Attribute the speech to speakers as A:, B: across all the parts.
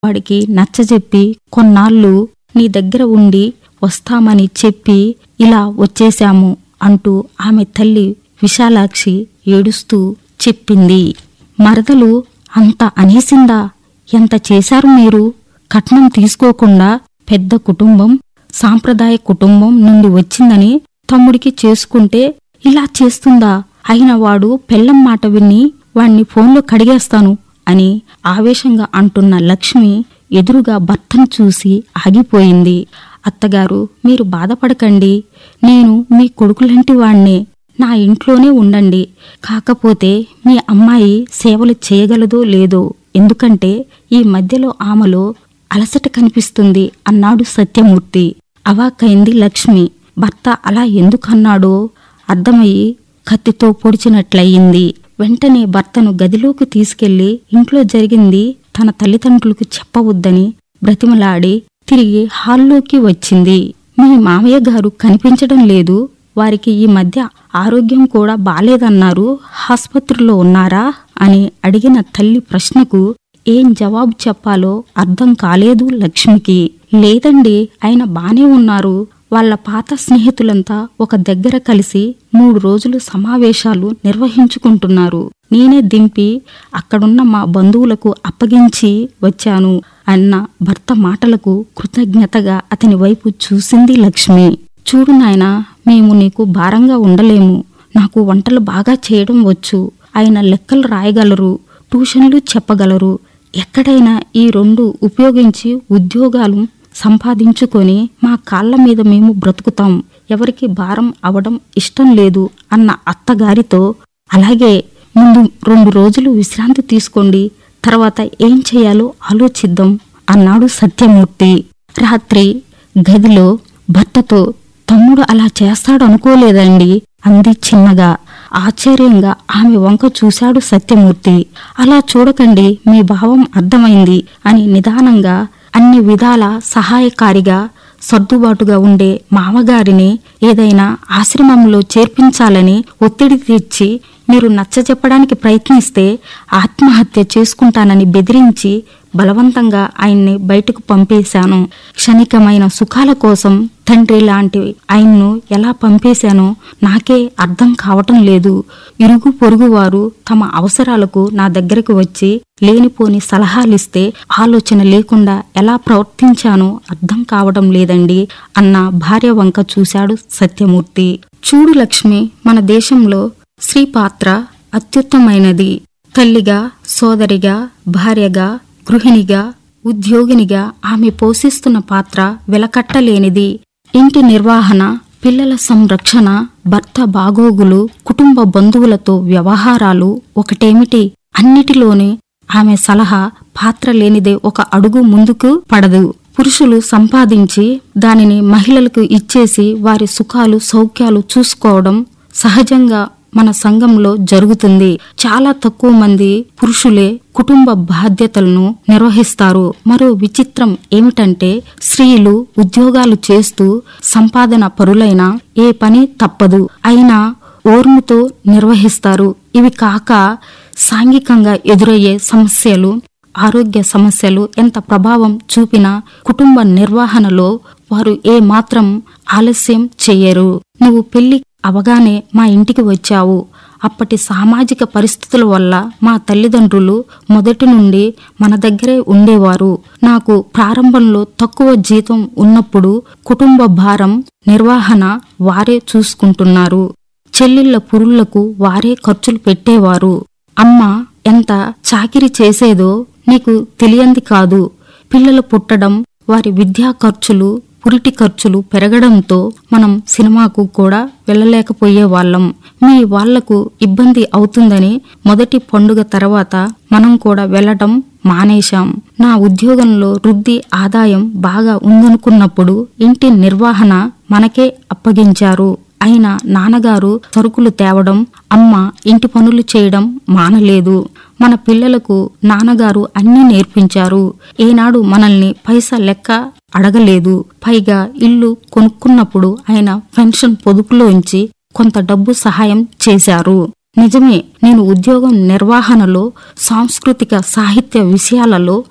A: వాడికి నచ్చజెప్పి కొన్నాళ్ళు నీ దగ్గర ఉండి వస్తామని చెప్పి ఇలా వచ్చేశాము అంటూ ఆమె తల్లి విశాలాక్షి ఏడుస్తూ చెప్పింది మరదలు అంత అనేసిందా ఎంత చేశారు మీరు కట్నం తీసుకోకుండా పెద్ద కుటుంబం సాంప్రదాయ కుటుంబం నుండి వచ్చిందని తమ్ముడికి చేసుకుంటే ఇలా చేస్తుందా అయిన వాడు పెళ్ళం మాట విని వాణ్ణి ఫోన్లో కడిగేస్తాను అని ఆవేశంగా అంటున్న లక్ష్మి ఎదురుగా భర్తను చూసి ఆగిపోయింది అత్తగారు మీరు బాధపడకండి నేను మీ కొడుకులంటి వాణ్ణే నా ఇంట్లోనే ఉండండి కాకపోతే మీ అమ్మాయి సేవలు చేయగలదో లేదో ఎందుకంటే ఈ మధ్యలో ఆమెలో అలసట కనిపిస్తుంది అన్నాడు సత్యమూర్తి అవాక్కైంది లక్ష్మి భర్త అలా ఎందుకన్నాడో అర్థమయ్యి కత్తితో పొడిచినట్లయింది వెంటనే భర్తను గదిలోకి తీసుకెళ్లి ఇంట్లో జరిగింది తన తల్లిదండ్రులకు చెప్పవద్దని బ్రతిమలాడి తిరిగి హాల్లోకి వచ్చింది మీ మామయ్య గారు కనిపించడం లేదు వారికి ఈ మధ్య ఆరోగ్యం కూడా బాలేదన్నారు ఆసుపత్రిలో ఉన్నారా అని అడిగిన తల్లి ప్రశ్నకు ఏం జవాబు చెప్పాలో అర్థం కాలేదు లక్ష్మికి లేదండి ఆయన బానే ఉన్నారు వాళ్ళ పాత స్నేహితులంతా ఒక దగ్గర కలిసి మూడు రోజులు సమావేశాలు నిర్వహించుకుంటున్నారు నేనే దింపి అక్కడున్న మా బంధువులకు అప్పగించి వచ్చాను అన్న భర్త మాటలకు కృతజ్ఞతగా అతని వైపు చూసింది లక్ష్మి చూడు నాయనా మేము నీకు భారంగా ఉండలేము నాకు వంటలు బాగా చేయడం వచ్చు ఆయన లెక్కలు రాయగలరు ట్యూషన్లు చెప్పగలరు ఎక్కడైనా ఈ రెండు ఉపయోగించి ఉద్యోగాలు సంపాదించుకొని మా కాళ్ళ మీద మేము బ్రతుకుతాం ఎవరికి భారం అవడం ఇష్టం లేదు అన్న అత్తగారితో అలాగే ముందు రెండు రోజులు విశ్రాంతి తీసుకోండి తర్వాత ఏం చేయాలో ఆలోచిద్దాం అన్నాడు సత్యమూర్తి రాత్రి గదిలో భర్తతో తమ్ముడు అలా చేస్తాడు అనుకోలేదండి అంది చిన్నగా ఆశ్చర్యంగా ఆమె వంక చూశాడు సత్యమూర్తి అలా చూడకండి మీ భావం అర్థమైంది అని నిదానంగా అన్ని విధాల సహాయకారిగా సర్దుబాటుగా ఉండే మామగారిని ఏదైనా ఆశ్రమంలో చేర్పించాలని ఒత్తిడి తెచ్చి మీరు నచ్చజెప్పడానికి ప్రయత్నిస్తే ఆత్మహత్య చేసుకుంటానని బెదిరించి బలవంతంగా ఆయన్ని బయటకు పంపేశాను క్షణికమైన సుఖాల కోసం తండ్రి లాంటి ఆయన్ను ఎలా పంపేశానో నాకే అర్థం కావటం లేదు ఇరుగు పొరుగు వారు తమ అవసరాలకు నా దగ్గరకు వచ్చి లేనిపోని సలహాలిస్తే ఆలోచన లేకుండా ఎలా ప్రవర్తించానో అర్థం కావడం లేదండి అన్న భార్య వంక చూశాడు సత్యమూర్తి చూడు లక్ష్మి మన దేశంలో స్త్రీ పాత్ర అత్యుత్తమైనది తల్లిగా సోదరిగా భార్యగా గృహిణిగా ఉద్యోగినిగా ఆమె పోషిస్తున్న పాత్ర వెలకట్టలేనిది ఇంటి నిర్వహణ పిల్లల సంరక్షణ భర్త బాగోగులు కుటుంబ బంధువులతో వ్యవహారాలు ఒకటేమిటి అన్నిటిలోనే ఆమె సలహా పాత్ర లేనిదే ఒక అడుగు ముందుకు పడదు పురుషులు సంపాదించి దానిని మహిళలకు ఇచ్చేసి వారి సుఖాలు సౌఖ్యాలు చూసుకోవడం సహజంగా మన సంఘంలో జరుగుతుంది చాలా తక్కువ మంది పురుషులే కుటుంబ బాధ్యతలను నిర్వహిస్తారు మరో విచిత్రం ఏమిటంటే స్త్రీలు ఉద్యోగాలు చేస్తూ సంపాదన పరులైన ఏ పని తప్పదు అయినా ఓర్ముతో నిర్వహిస్తారు ఇవి కాక సాంఘికంగా ఎదురయ్యే సమస్యలు ఆరోగ్య సమస్యలు ఎంత ప్రభావం చూపినా కుటుంబ నిర్వహణలో వారు ఏ మాత్రం ఆలస్యం చెయ్యరు నువ్వు పెళ్లి అవగానే మా ఇంటికి వచ్చావు అప్పటి సామాజిక పరిస్థితుల వల్ల మా తల్లిదండ్రులు మొదటి నుండి మన దగ్గరే ఉండేవారు నాకు ప్రారంభంలో తక్కువ జీతం ఉన్నప్పుడు కుటుంబ భారం నిర్వహణ వారే చూసుకుంటున్నారు చెల్లిళ్ల పురుళ్లకు వారే ఖర్చులు పెట్టేవారు అమ్మ ఎంత చాకిరి చేసేదో నీకు తెలియంది కాదు పిల్లలు పుట్టడం వారి విద్యా ఖర్చులు పురిటి ఖర్చులు పెరగడంతో మనం సినిమాకు కూడా వెళ్ళలేకపోయే వాళ్ళం మీ వాళ్లకు ఇబ్బంది అవుతుందని మొదటి పండుగ తర్వాత మనం కూడా వెళ్ళటం మానేశాం నా ఉద్యోగంలో వృద్ధి ఆదాయం బాగా ఉందనుకున్నప్పుడు ఇంటి నిర్వహణ మనకే అప్పగించారు అయినా నాన్నగారు సరుకులు తేవడం అమ్మ ఇంటి పనులు చేయడం మానలేదు మన పిల్లలకు నాన్నగారు అన్నీ నేర్పించారు ఏనాడు మనల్ని పైసా లెక్క అడగలేదు పైగా ఇల్లు కొనుక్కున్నప్పుడు ఆయన పెన్షన్ పొదుపులోంచి కొంత డబ్బు సహాయం చేశారు నిజమే నేను ఉద్యోగం నిర్వహణలో సాంస్కృతిక సాహిత్య విషయాలలో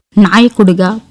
A: నాయకుడిగా